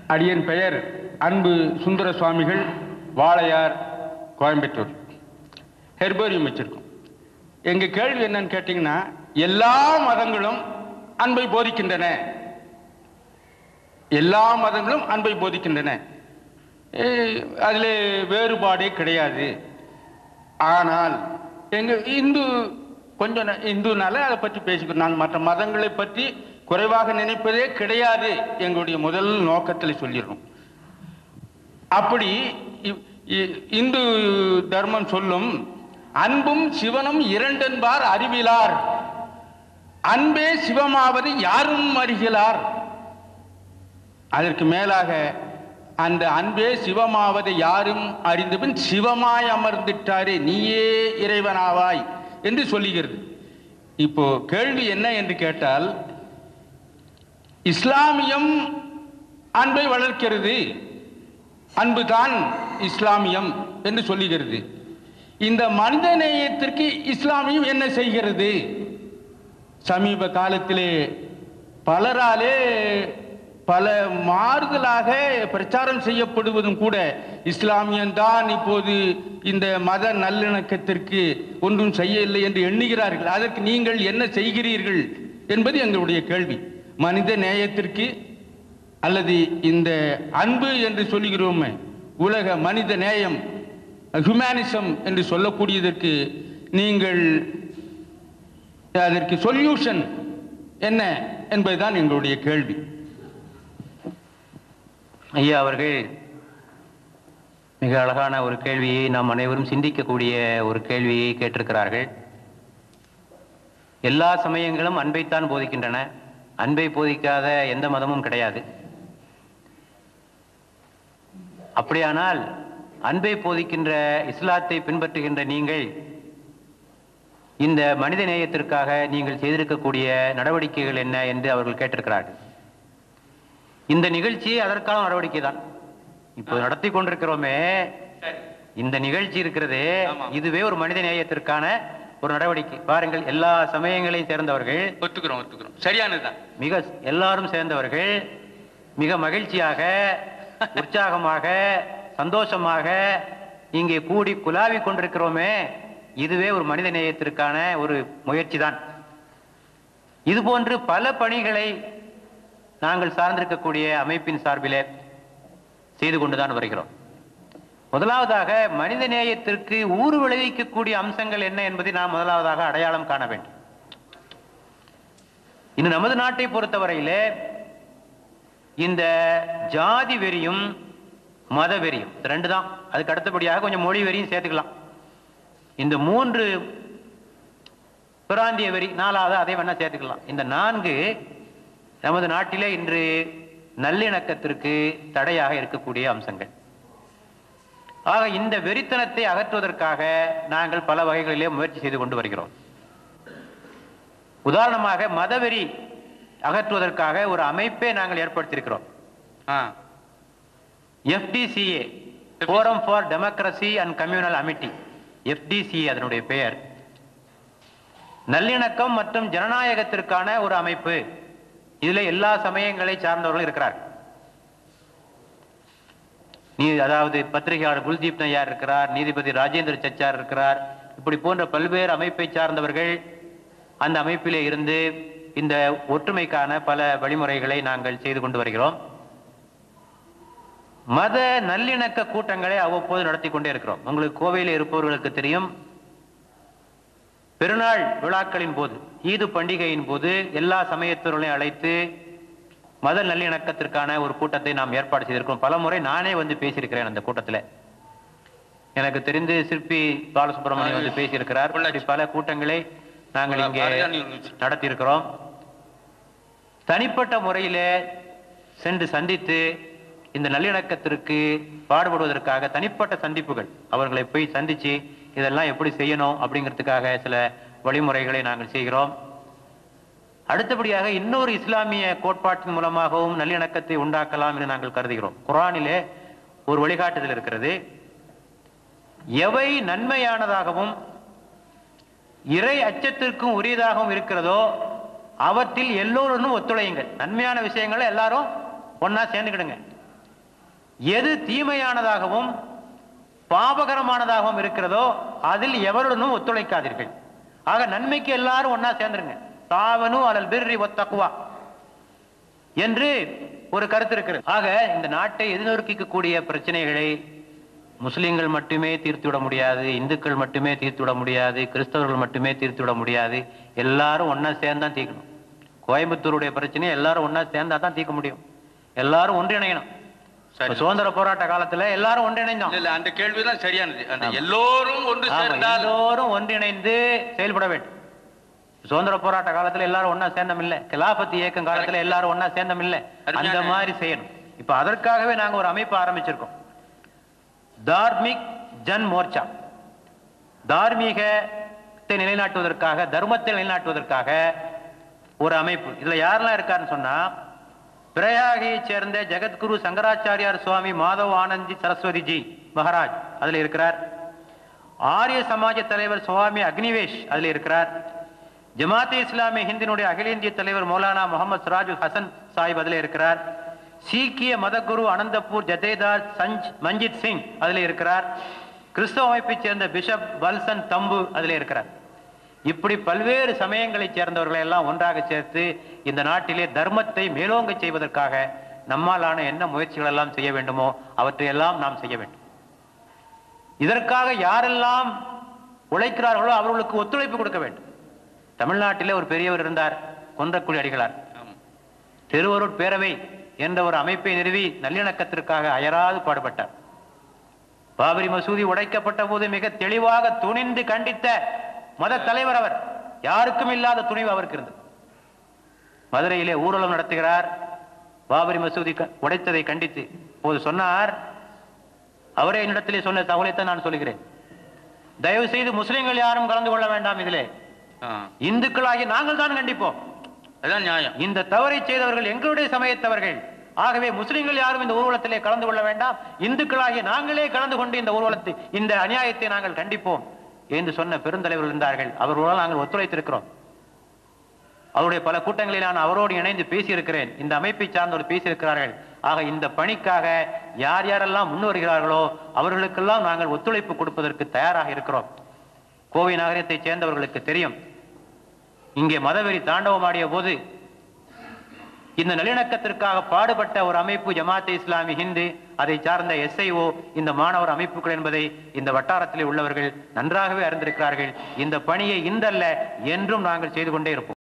அடியன் பெயர் அன்பு சுந்தர சுவாமிகள் வாளையார் கோயம்புத்தூர் ஹெர்பேரியம் வச்சிருக்கோம் எங்க கேள்வி என்னன்னு கேட்டீங்கன்னா எல்லா மதங்களும் அன்பை போதிக்கின்றன எல்லா மதங்களும் அன்பை போதிக்கின்றன ஏ- அதுல வேறுபாடே கிடையாது ஆனால் எங்க இந்து கொஞ்சம் ந- இந்துனால அதை பற்றி பேசிக்கிறோம் நாங்கள் மற்ற மதங்களை பற்றி குறைவாக நினைப்பதே கிடையாது எங்களுடைய முதல் நோக்கத்தில் சொல்லிடுறோம் அப்படி இ- இ- இந்து தர்மம் சொல்லும் அன்பும் சிவனும் இரண்டென்பார் அறிவிலார் அன்பே சிவமாவது யாரும் அறிகிறார் அதற்கு மேலாக அந்த அன்பே சிவமாவதை யாரும் அறிந்தபின் சிவமாய் அமர்ந்திட்டாரே நீயே இறைவனாவாய் என்று சொல்லுகிறது இப்போ கேள்வி என்ன என்று கேட்டால் இஸ்லாமியம் அன்பை வளர்க்கிறது அன்புதான் இஸ்லாமியம் என்று சொல்லுகிறது இந்த மனித நேயத்திற்கு இஸ்லாமியம் என்ன செய்கிறது சமீப காலத்திலே பலராலே பல மாறுதலாக பிரச்சாரம் செய்யப்படுவதும் கூட இஸ்லாமியன்தான் இப்போது இந்த மத நல்லிணக்கத்திற்கு ஒன்றும் செய்யவில்லை என்று எண்ணுகிறார்கள் அதற்கு நீங்கள் என்ன செய்கிறீர்கள் என்பது எங்களுடைய கேள்வி மனித நேயத்திற்கு அல்லது இந்த அன்பு என்று சொல்லுகிறோமே உலக மனித நேயம் ஹியூமனிசம் என்று சொல்லக்கூடியதற்கு நீங்கள் அதற்கு சொல்யூஷன் என்ன என்பதுதான் எங்களுடைய கேள்வி ஐயா அவர்கள் மிக அழகான ஒரு கேள்வியை நாம் அனைவரும் சிந்திக்கக்கூடிய ஒரு கேள்வியை கேட்டிருக்கிறார்கள் எல்லா சமயங்களும் அன்பைத்தான் போதிக்கின்றன அன்பை போதிக்காத எந்த மதமும் கிடையாது அப்படியானால் அன்பை போதிக்கின்ற இஸ்லாத்தை பின்பற்றுகின்ற நீங்கள் இந்த மனித நேயத்திற்காக நீங்கள் செய்திருக்கக்கூடிய நடவடிக்கைகள் என்ன என்று அவர்கள் கேட்டிருக்கிறார்கள் இந்த நிகழ்ச்சி அதற்கான நடவடிக்கை தான் இப்போ நடத்தி கொண்டிருக்கிறோமே இந்த நிகழ்ச்சி இருக்கிறதே ஆமா. இதுவே ஒரு மனித நேயத்திற்கான ஒரு நடவடிக்கை பாருங்கள் எல்லா சமயங்களையும் சேர்ந்தவர்கள் ஒத்துக்கிறோம் ஒத்துக்கிறோம் சரியானதுதான் மிக எல்லாரும் சேர்ந்தவர்கள் மிக மகிழ்ச்சியாக உற்சாகமாக சந்தோஷமாக இங்கே கூடி குலாவி கொண்டிருக்கிறோமே இதுவே ஒரு மனித நேயத்திற்கான ஒரு முயற்சி தான் இது போன்று பல பணிகளை நாங்கள் சார்ந்திருக்கக்கூடிய அமைப்பின் சார்பிலே செய்து கொண்டுதான் வருகிறோம் முதலாவதாக மனித நேயத்திற்கு ஊறு விளைவிக்கக்கூடிய அம்சங்கள் என்ன என்பதை நாம் முதலாவதாக அடையாளம் காண வேண்டும் இன்னும் நமது நாட்டை பொறுத்தவரையிலே இந்த ஜாதி வெறியும் மத வெறியும் இது ரெண்டு தான் அதுக்கு அடுத்தபடியாக கொஞ்சம் மொழி வெறியும் சேர்த்துக்கலாம் இந்த மூன்று பிராந்திய வெறி நாலாவது அதை வேணா சேர்த்துக்கலாம் இந்த நான்கு நமது நாட்டிலே இன்று நல்லிணக்கத்திற்கு தடையாக இருக்கக்கூடிய அம்சங்கள் ஆக இந்த வெறித்தனத்தை அகற்றுவதற்காக நாங்கள் பல வகைகளிலே முயற்சி செய்து கொண்டு வருகிறோம் உதாரணமாக மதவெறி அகற்றுவதற்காக ஒரு அமைப்பை நாங்கள் ஏற்படுத்தியிருக்கிறோம் ஆ FDCA forum for democracy and communal amity FDCA அதனுடைய பெயர் நல்லிணக்கம் மற்றும் ஜனநாயகத்திற்கான ஒரு அமைப்பு இதுல எல்லா சமயங்களை சார்ந்தவர்கள் இருக்கிறார் நீ அதாவது பத்திரிகையாளர் குல்தீப் நய்யார் இருக்கிறார் நீதிபதி ராஜேந்திர சச்சார் இருக்கிறார் இப்படி போன்ற பல்வேறு அமைப்பை சார்ந்தவர்கள் அந்த அமைப்பிலே இருந்து இந்த ஒற்றுமைக்கான பல வழிமுறைகளை நாங்கள் செய்து கொண்டு வருகிறோம் மத நல்லிணக்க கூட்டங்களை அவ்வப்போது நடத்தி கொண்டே இருக்கிறோம் உங்களுக்கு கோவையில் இருப்பவர்களுக்கு தெரியும் பெருநாள் விழாக்களின் போது ஈது பண்டிகையின் போது எல்லா சமயத்தவர்களையும் அழைத்து மத நல்லிணக்கத்திற்கான ஒரு கூட்டத்தை நாம் ஏற்பாடு செய்திருக்கிறோம் பல முறை நானே வந்து பேசியிருக்கிறேன் அந்த கூட்டத்தில் எனக்கு தெரிந்து சிற்பி பாலசுப்ரமணியம் வந்து பேசியிருக்கிறார் இப்படி பல கூட்டங்களை நாங்கள் இங்கே நடத்தி இருக்கிறோம் தனிப்பட்ட முறையிலே சென்று சந்தித்து இந்த நல்லிணக்கத்திற்கு பாடுபடுவதற்காக தனிப்பட்ட சந்திப்புகள் அவர்களை போய் சந்திச்சு இதெல்லாம் எப்படி செய்யணும் அப்படிங்கிறதுக்காக சில வழிமுறைகளை நாங்கள் செய்கிறோம் அடுத்தபடியாக இன்னொரு இஸ்லாமிய கோட்பாட்டின் மூலமாகவும் நல்லிணக்கத்தை உண்டாக்கலாம் என்று நாங்கள் கருதுகிறோம் குரானிலே ஒரு வழிகாட்டுதல் இருக்கிறது எவை நன்மையானதாகவும் இறை அச்சத்திற்கும் உரியதாகவும் இருக்கிறதோ அவற்றில் எல்லோரும் ஒத்துழையுங்கள் நன்மையான விஷயங்களை எல்லாரும் ஒண்ணா சேர்ந்துக்கிடுங்க எது தீமையானதாகவும் பாபகரமானதாகவும் இருக்கிறதோ அதில் எவருடனும் ஒத்துழைக்காதீர்கள் ஆக நன்மைக்கு எல்லாரும் ஒன்னா சேர்ந்துருங்க தாவனு அலல் பிர்ரி ஒத்தக்குவா என்று ஒரு கருத்து இருக்கிறது ஆக இந்த நாட்டை எதிர்நோக்கிக்கக்கூடிய பிரச்சனைகளை முஸ்லிம்கள் மட்டுமே தீர்த்து விட முடியாது இந்துக்கள் மட்டுமே தீர்த்து விட முடியாது கிறிஸ்தவர்கள் மட்டுமே தீர்த்து விட முடியாது எல்லாரும் ஒன்னா சேர்ந்து தான் தீர்க்கணும் கோயம்புத்தூருடைய பிரச்சனையை எல்லாரும் ஒன்னா சேர்ந்தா தான் தீர்க்க முடியும் எல்லாரும் ஒன்றிணையணும் சரி. இப்ப சுதந்திர போராட்ட காலத்துல எல்லாரும் ஒன்றிணைந்தோம் இல்ல அந்த கேள்விதான் சரியானது அந்த எல்லோரும் ஒன்று ஆமா, சேர்ந்தால் எல்லோரும் ஒன்றிணைந்து செயல்பட வேண்டும் சுதந்திர போராட்ட காலத்துல எல்லாரும் ஒன்னா சேர்ந்தம் இல்ல கிலாபத்தி இயக்கம் காலத்துல எல்லாரும் ஒன்னா சேர்ந்தம் இல்ல அந்த அருமையான- மாதிரி செய்யணும் இப்ப அதற்காகவே நாங்க ஒரு அமைப்பு ஆரம்பிச்சிருக்கோம் தார்மிக் ஜன் மோர்ச்சா தார்மீகத்தை நிலைநாட்டுவதற்காக தர்மத்தை நிலைநாட்டுவதற்காக ஒரு அமைப்பு இதுல யாரெல்லாம் இருக்காருன்னு சொன்னா பிரயாகையைச் சேர்ந்த ஜெகத்குரு சங்கராச்சாரியார் சுவாமி மாதவ் ஆனந்தி சரஸ்வதி ஜி மகாராஜ் அதுல இருக்கிறார் ஆரிய சமாஜ தலைவர் சுவாமி அக்னிவேஷ் அதுல இருக்கிறார் ஜமாத்தே இஸ்லாமிய ஹிந்தினுடைய அகில இந்திய தலைவர் மௌலானா முகமது சிராஜுல் ஹசன் சாஹிப் அதுல இருக்கிறார் சீக்கிய மதகுரு அனந்தபூர் ஜதேதார் சஞ்ச் மஞ்சித் சிங் அதுல இருக்கிறார் கிறிஸ்தவ அமைப்பைச் சேர்ந்த பிஷப் வல்சன் தம்பு அதுல இருக்கிறார் இப்படி பல்வேறு சமயங்களைச் சேர்ந்தவர்களை எல்லாம் ஒன்றாக சேர்த்து இந்த நாட்டிலே தர்மத்தை மேலோங்க செய்வதற்காக நம்மாலான என்ன முயற்சிகள் எல்லாம் செய்ய வேண்டுமோ அவற்றையெல்லாம் நாம் செய்ய வேண்டும் இதற்காக யாரெல்லாம் உழைக்கிறார்களோ அவர்களுக்கு ஒத்துழைப்பு கொடுக்க வேண்டும் தமிழ்நாட்டிலே ஒரு பெரியவர் இருந்தார் கொன்றக்குடி அடிகளார் ஆமா. திருவருட் பேரவை என்ற ஒரு அமைப்பை நிறுவி நல்லிணக்கத்திற்காக அயராது பாடுபட்டார் பாபரி மசூதி உடைக்கப்பட்ட போது மிக தெளிவாக துணிந்து கண்டித்த மத தலைவர் அவர் யாருக்கும் இல்லாத துணிவு அவருக்கு இருந்தது மதுரையிலே ஊர்வலம் நடத்துகிறார் பாபரி மசூதி க- உடைத்ததை கண்டித்து போது சொன்னார் அவரே என்னிடத்திலே சொன்ன தகவலைத்தான் நான் சொல்கிறேன் தயவு செய்து முஸ்லிம்கள் யாரும் கலந்து கொள்ள வேண்டாம் இதிலே ஆ. இந்துக்களாகி நாங்கள் தான் கண்டிப்போம் அதான் நியாயம் இந்த தவறை செய்தவர்கள் எங்களுடைய சமயத்தவர்கள் ஆகவே முஸ்லிம்கள் யாரும் இந்த ஊர்வலத்திலே கலந்து கொள்ள வேண்டாம் இந்துக்களாகிய நாங்களே கலந்து கொண்டு இந்த ஊர்வலத்தை இந்த அநியாயத்தை நாங்கள் கண்டிப்போம் என்று சொன்ன பெருந்தலைவர்கள் இருந்தார்கள் அவர்களால் நாங்கள் ஒத்துழைத்திருக்கிறோம் அவருடைய பல கூட்டங்களில் நான் அவரோடு இணைந்து பேசியிருக்கிறேன் இந்த அமைப்பை சார்ந்தவர் பேசியிருக்கிறார்கள் ஆக இந்த பணிக்காக யார் யாரெல்லாம் முன் வருகிறார்களோ அவர்களுக்கெல்லாம் நாங்கள் ஒத்துழைப்பு கொடுப்பதற்கு தயாராக இருக்கிறோம் கோவை நகரத்தைச் சேர்ந்தவர்களுக்கு தெரியும் இங்கே மதவெறி தாண்டவமாடிய போது இந்த நல்லிணக்கத்திற்காக பாடுபட்ட ஒரு அமைப்பு ஜமாத்தே இஸ்லாமி ஹிந்து அதை சார்ந்த எஸ்ஐஓ இந்த மாணவர் அமைப்புகள் என்பதை இந்த வட்டாரத்திலே உள்ளவர்கள் நன்றாகவே அறிந்திருக்கிறார்கள் இந்த பணியை இன்றல்ல என்றும் நாங்கள் செய்து கொண்டே இருப்போம்